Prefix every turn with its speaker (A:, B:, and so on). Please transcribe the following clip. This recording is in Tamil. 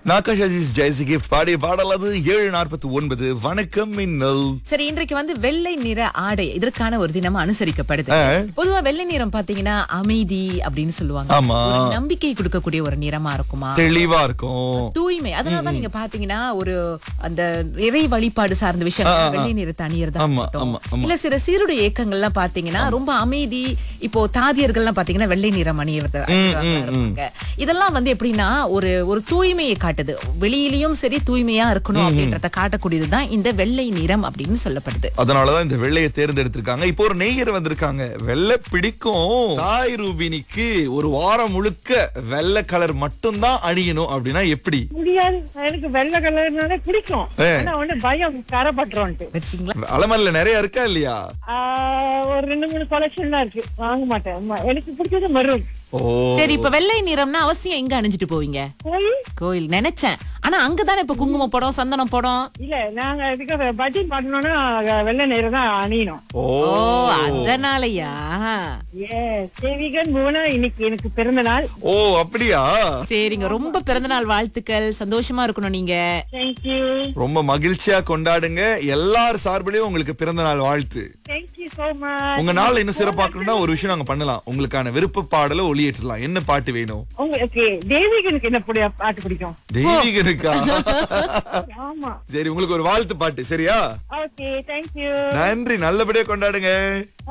A: நாகாஷ் அஜீஸ் ஜெயசி கிஃப்ட் பாடிய பாடல் அது ஏழு நாற்பத்தி ஒன்பது வணக்கம் மின்னல்
B: சரி இன்றைக்கு வந்து வெள்ளை நிற ஆடை இதற்கான ஒரு தினம் அனுசரிக்கப்படுது
A: ஆ.
B: பொதுவா வெள்ளை நிறம் பாத்தீங்கன்னா அமைதி அப்படின்னு சொல்லுவாங்க
A: ஆமா.
B: ஒரு நம்பிக்கை கொடுக்கக்கூடிய ஒரு நிறமா இருக்குமா
A: தெளிவா இருக்கும்
B: தூய்மை அதனாலதான் நீங்க பாத்தீங்கன்னா ஒரு அந்த இறை வழிபாடு சார்ந்த விஷயம் வெள்ளை நிறத்தை அணியறதா
A: ஆமா,
B: இருக்கட்டும்.
A: ஆமா, ஆமா.
B: இல்ல சில சீருடை இயக்கங்கள்லாம் பாத்தீங்கன்னா ரொம்ப அமைதி இப்போ தாதியர்கள்லாம் பாத்தீங்கன்னா வெள்ளை நிறம் அணியறது அணியறவங்களா இருப்பாங்க இதெல்லாம் வந்து எப்படின்னா ஒரு ஒரு தூய்மையை காட்டுது வெளியிலயும் சரி தூய்மையா இருக்கணும் அப்படின்றத காட்டக்கூடியதுதான் இந்த வெள்ளை நிறம் அப்படின்னு சொல்லப்படுது
A: அதனாலதான் இந்த வெள்ளையை தேர்ந்தெடுத்திருக்காங்க இப்போ ஒரு நெய்யர் வந்திருக்காங்க வெள்ளை பிடிக்கும் தாய் ரூபினிக்கு ஒரு வாரம் முழுக்க வெள்ளை கலர் மட்டும்தான் அணியணும் அப்படின்னா எப்படி
C: முடியாது எனக்கு வெள்ளை கலர்னாலே பிடிக்கும்
A: ஏ.
C: ஆனா ஒண்ணு பயம் கரப்பட்டுறோன்ட்டு
B: வச்சுங்களா
A: அலமரில நிறைய இருக்கா இல்லையா
C: ஆஹ் ஒரு ரெண்டு மூணு கலெக்ஷன் தான் இருக்கு வாங்க மாட்டேன் ஆமா, எனக்கு பிடிச்சது மருள்
A: ஓ
B: சரி இப்ப வெள்ளை நிறம்னா அவசியம் எங்க அணிஞ்சிட்டு போவீங்க
C: போய்
B: கோயில் நினைச்சேன் ஆனா அங்கதானே இப்ப குங்கும படம் சந்தனம் படம்
C: இல்ல நாங்க இதுக்கு பட்ஜெட் பண்ணோம்னா வெள்ளை நேரம் தான் அணியணும்
A: ஓ
B: ஓ அதனாலயா
C: ஏ சேவிகன் மூணா இன்னைக்கு எனக்கு பிறந்த நாள்
A: ஓ அப்படியா
B: சரிங்க ரொம்ப பிறந்தநாள் வாழ்த்துக்கள் சந்தோஷமா இருக்கணும் நீங்க
C: தேங்க்யூ
A: ரொம்ப மகிழ்ச்சியா கொண்டாடுங்க எல்லார் சார்பிலையும் உங்களுக்கு பிறந்த நாள் வாழ்த்து
C: தேங்க்யூ சோ மச்
A: உங்க நாள் இன்னும் சிறப்பாக்கணும்னா ஒரு விஷயம் நாங்க பண்ணலாம் உங்களுக்கான விருப்ப பாடலை ஒளியேற்றலாம் என்ன பாட்டு வேணும்
C: உங்களுக்கு தேவிகனுக்கு என்ன பிடி பாட்டு பிடிக்கும்
A: தெய்வீகனுக்கா
C: ஆமா
A: சரி உங்களுக்கு ஒரு வாழ்த்து பாட்டு சரியா
C: ஓகே தேங்க்யூ
A: நன்றி நல்லபடியா கொண்டாடுங்க